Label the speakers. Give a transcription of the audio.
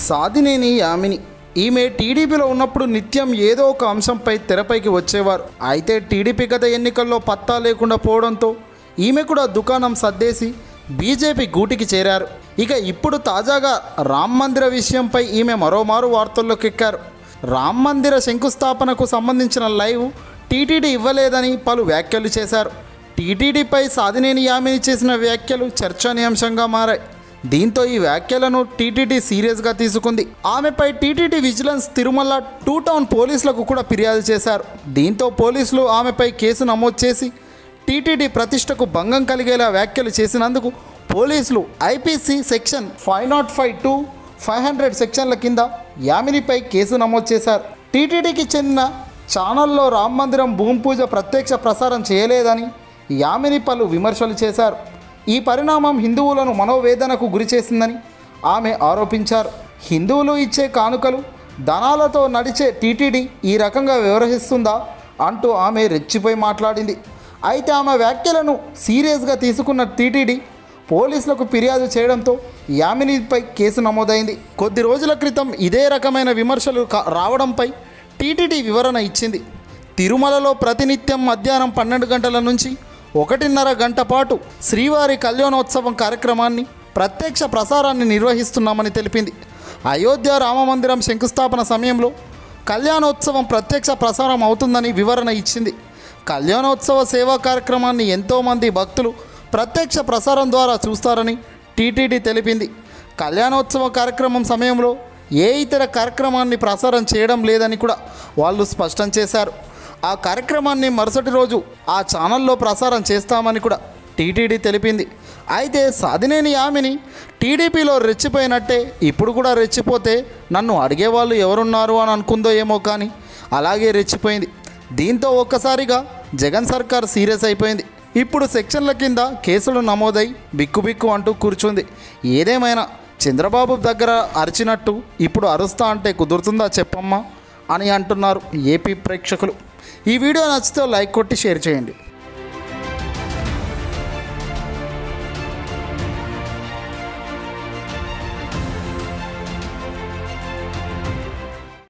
Speaker 1: సాదినేని యామిని ఈమె టీడీపీలో ఉన్నప్పుడు నిత్యం ఏదో ఒక అంశంపై తెరపైకి వచ్చేవారు అయితే టీడీపీ గత ఎన్నికల్లో పత్తా లేకుండా పోవడంతో ఈమె కూడా దుకాణం సర్దేసి బీజేపీ గూటికి చేరారు ఇక ఇప్పుడు తాజాగా రామ్ మందిర విషయంపై ఈమె మరోమారు వార్తల్లోకి ఎక్కారు రామ్ మందిర శంకుస్థాపనకు సంబంధించిన లైవ్ టీటీడీ ఇవ్వలేదని పలు వ్యాఖ్యలు చేశారు టీటీడీపై సాదినేని యామిని చేసిన వ్యాఖ్యలు చర్చనీయాంశంగా మారాయి దీంతో ఈ వ్యాఖ్యలను టీటీడీ సీరియస్గా తీసుకుంది ఆమెపై TTD vigilance Tirumala two town పోలీసులకు కూడా ఫిర్యాదు చేశారు దీంతో పోలీసులు ఆమెపై కేసు నమోదు చేసి టీటీడీ ప్రతిష్టకు భంగం కలిగేలా వ్యాఖ్యలు చేసినందుకు పోలీసులు IPC section five nought five two five hundred సెక్షన్ల కింద యామినిపై కేసు నమోదు చేశారు టీటీడీకి చెందిన ఛానల్లో రామ్ మందిరం భూమి పూజ ప్రత్యక్ష ప్రసారం చేయలేదని యామిని పలు విమర్శలు చేశారు ఈ పరిణామం హిందువులను మనోవేదనకు గురి చేసిందని ఆమె ఆరోపించారు హిందువులు ఇచ్చే కానుకలు ధనాలతో నడిచే టీటీడీ ఈ రకంగా వ్యవహరిస్తుందా అంటూ ఆమె రెచ్చిపోయి మాట్లాడింది అయితే ఆమె వ్యాఖ్యలను సీరియస్గా తీసుకున్న టీటీడీ పోలీసులకు ఫిర్యాదు చేయడంతో యామినిపై కేసు నమోదైంది కొద్ది రోజుల క్రితం ఇదే రకమైన విమర్శలు కా- రావడంపై టీటీడీ వివరణ ఇచ్చింది తిరుమలలో ప్రతినిత్యం మధ్యాహ్నం పన్నెండు గంటల నుంచి ఒకటిన్నర గంట పాటు శ్రీవారి కళ్యాణోత్సవం కార్యక్రమాన్ని ప్రత్యక్ష ప్రసారాన్ని నిర్వహిస్తున్నామని తెలిపింది అయోధ్య రామమందిరం శంకుస్థాపన సమయంలో కళ్యాణోత్సవం ప్రత్యక్ష ప్రసారం అవుతుందని వివరణ ఇచ్చింది కళ్యాణోత్సవ సేవా కార్యక్రమాన్ని ఎంతోమంది భక్తులు ప్రత్యక్ష ప్రసారం ద్వారా చూస్తారని టీటీడీ తెలిపింది కళ్యాణోత్సవ కార్యక్రమం సమయంలో ఏ ఇతర కార్యక్రమాన్ని ప్రసారం చేయడం లేదని కూడా వాళ్ళు స్పష్టం చేశారు ఆ కార్యక్రమాన్ని మరుసటి రోజు ఆ ఛానల్లో ప్రసారం చేస్తామని కూడా టీటీడీ తెలిపింది అయితే సాధినేని ఆమెని టీడీపీలో రెచ్చిపోయినట్టే ఇప్పుడు కూడా రెచ్చిపోతే నన్ను అడిగేవాళ్ళు ఎవరున్నారు అని అనుకుందో ఏమో కానీ అలాగే రెచ్చిపోయింది దీంతో ఒక్కసారిగా జగన్ సర్కార్ సీరియస్ అయిపోయింది ఇప్పుడు సెక్షన్ల కింద కేసులు నమోదై బిక్కుబిక్కు అంటూ కూర్చుంది ఏదేమైనా చంద్రబాబు దగ్గర అరిచినట్టు ఇప్పుడు అరుస్తా అంటే కుదురుతుందా చెప్పమ్మా అని అంటున్నారు ఏపీ ప్రేక్షకులు ఈ వీడియో నచ్చితే లైక్ కొట్టి షేర్ చేయండి